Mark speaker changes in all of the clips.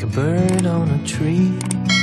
Speaker 1: a bird on a tree.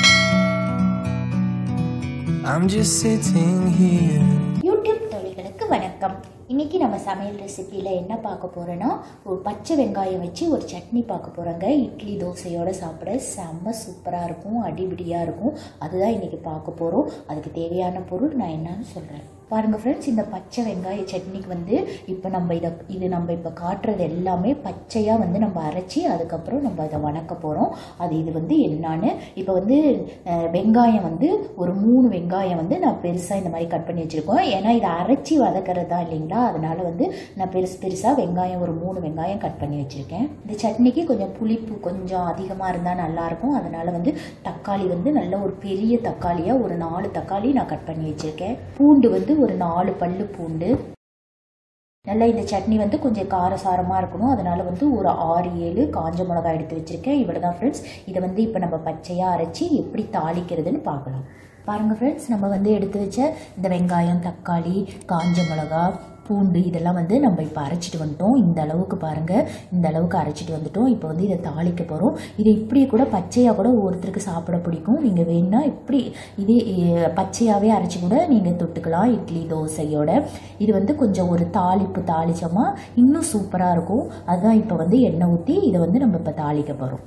Speaker 1: I'm just sitting here.
Speaker 2: YouTube தொழில்களுக்கு வணக்கம் இன்னைக்கு நம்ம சமையல் ரெசிபியில் என்ன பார்க்க போகிறோன்னா ஒரு பச்சை வெங்காயம் வச்சு ஒரு சட்னி பார்க்க போகிறோங்க இட்லி தோசையோட சாப்பிட செம்ம சூப்பராக இருக்கும் அடிபிடியாக இருக்கும் அதுதான் இன்னைக்கு பார்க்க போகிறோம் அதுக்கு தேவையான பொருள் நான் என்னன்னு சொல்கிறேன் பாருங்கள் ஃப்ரெண்ட்ஸ் இந்த பச்சை வெங்காய சட்னிக்கு வந்து இப்போ நம்ம இதை இது நம்ம இப்போ காட்டுறது எல்லாமே பச்சையாக வந்து நம்ம அரைச்சி அதுக்கப்புறம் நம்ம அதை வணக்க போகிறோம் அது இது வந்து என்னான்னு இப்போ வந்து அஹ், வெங்காயம் வந்து ஒரு மூணு வெங்காயம் வந்து நான் பெருசாக இந்த மாதிரி கட் பண்ணி வச்சுருக்கோம் ஏன்னா இதை அரைச்சி வதக்கிறது தான் இல்லைங்களா அதனால வந்து நான் பெருசு பெருசாக வெங்காயம் ஒரு மூணு வெங்காயம் கட் பண்ணி வச்சுருக்கேன் இந்த சட்னிக்கு கொஞ்சம் புளிப்பு கொஞ்சம் அதிகமாக இருந்தால் நல்லாயிருக்கும் அதனால வந்து தக்காளி வந்து நல்ல ஒரு பெரிய தக்காளியாக ஒரு நாலு தக்காளி நான் கட் பண்ணி வச்சுருக்கேன் பூண்டு வந்து ஒரு நாலு பல்லு பூண்டு நல்லா இந்த சட்னி வந்து கொஞ்சம் காரசாரமாக இருக்கணும் அதனால வந்து ஒரு ஆறு ஏழு காஞ்ச மிளகாய் எடுத்து வச்சுருக்கேன் இவ்வளோ தான் ஃப்ரெண்ட்ஸ் இதை வந்து இப்போ நம்ம பச்சையாக அரைச்சி எப்படி தாளிக்கிறதுன்னு பார்க்கலாம் பாருங்கள் ஃப்ரெண்ட்ஸ் நம்ம வந்து எடுத்து வச்ச இந்த வெங்காயம் தக்காளி காஞ்ச மிளகா பூண்டு இதெல்லாம் வந்து நம்ம இப்போ அரைச்சிட்டு வந்துட்டோம் இந்த அளவுக்கு பாருங்கள் இந்த அளவுக்கு அரைச்சிட்டு வந்துட்டோம் இப்போ வந்து இதை தாளிக்க போகிறோம் இதை இப்படியே கூட பச்சையாக கூட ஒருத்தருக்கு சாப்பிட பிடிக்கும் நீங்கள் வேணும்னா இப்படி இதே அஹ், பச்சையாகவே அரைச்சி கூட நீங்கள் தொட்டுக்கலாம் இட்லி தோசையோட இது வந்து கொஞ்சம் ஒரு தாளிப்பு தாளிச்சோமா இன்னும் சூப்பராக இருக்கும் அதுதான் இப்போ வந்து எண்ணெய் ஊற்றி இதை வந்து நம்ம இப்போ தாளிக்க போகிறோம்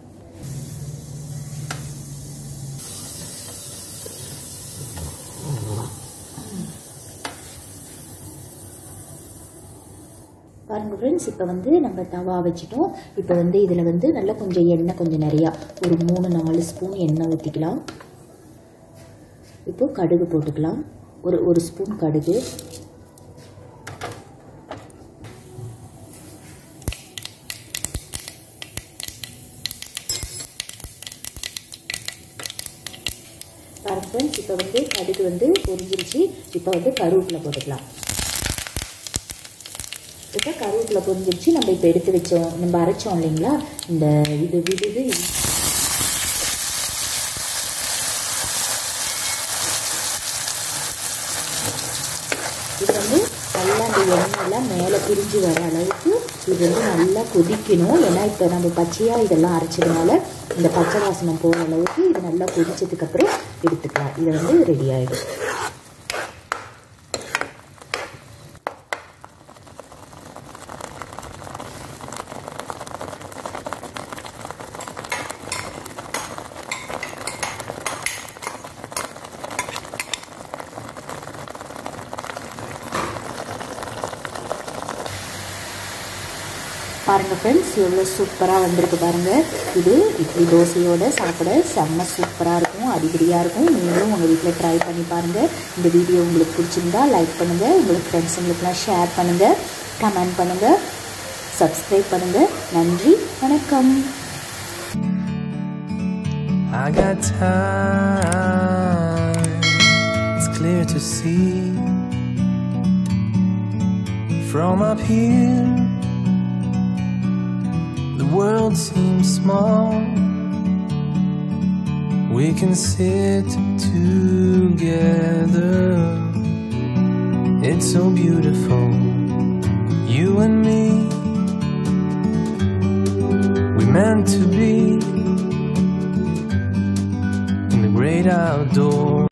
Speaker 2: பாருங்க ஃப்ரெண்ட்ஸ் இப்போ வந்து நம்ம தவா வச்சுட்டோம் இப்போ வந்து இதில் வந்து நல்லா கொஞ்சம் எண்ணெய் கொஞ்சம் நிறையா ஒரு மூணு நாலு ஸ்பூன் எண்ணெய் ஊற்றிக்கலாம் இப்போ கடுகு போட்டுக்கலாம் ஒரு ஒரு ஸ்பூன் கடுகு பாருங்க ஃப்ரெண்ட்ஸ் இப்போ வந்து கடுகு வந்து பொரிஞ்சிருச்சு இப்போ வந்து கருவேப்பிலை போட்டுக்கலாம் இப்போ கருவேப்பிலை பொரிஞ்சிருச்சு நம்ம இப்போ எடுத்து வச்சோம் நம்ம அரைச்சோம் இல்லைங்களா இந்த இது விடுது இது இது வந்து நல்லா அந்த எண்ணெயெல்லாம் மேலே பிரிஞ்சு வர அளவுக்கு இது வந்து நல்லா கொதிக்கணும் ஏன்னா இப்போ நம்ம பச்சையாக இதெல்லாம் அரைச்சதுனால இந்த பச்சை வாசனை போகிற அளவுக்கு இது நல்லா கொதிச்சதுக்கப்புறம் எடுத்துக்கலாம் இது வந்து ரெடி ஆகிடும் பாருங்கள் ஃப்ரெண்ட்ஸ் எவ்வளோ சூப்பராக வந்திருக்கு பாருங்கள் இது இட்லி தோசையோட சாப்பிட செம்ம சூப்பராக இருக்கும் அடிக்கடியாக இருக்கும் நீங்களும் உங்கள் வீட்டில் ட்ரை பண்ணி பாருங்கள் இந்த வீடியோ உங்களுக்கு பிடிச்சிருந்தா லைக் பண்ணுங்கள் உங்களுக்கு ஃப்ரெண்ட்ஸுங்களுக்குலாம் ஷேர் பண்ணுங்கள் கமெண்ட் பண்ணுங்கள் சப்ஸ்கிரைப் பண்ணுங்கள் நன்றி வணக்கம்
Speaker 1: I got time. It's clear to see from up here. The world seems small. We can sit together. It's so beautiful. You and me. We meant to be in the great outdoors.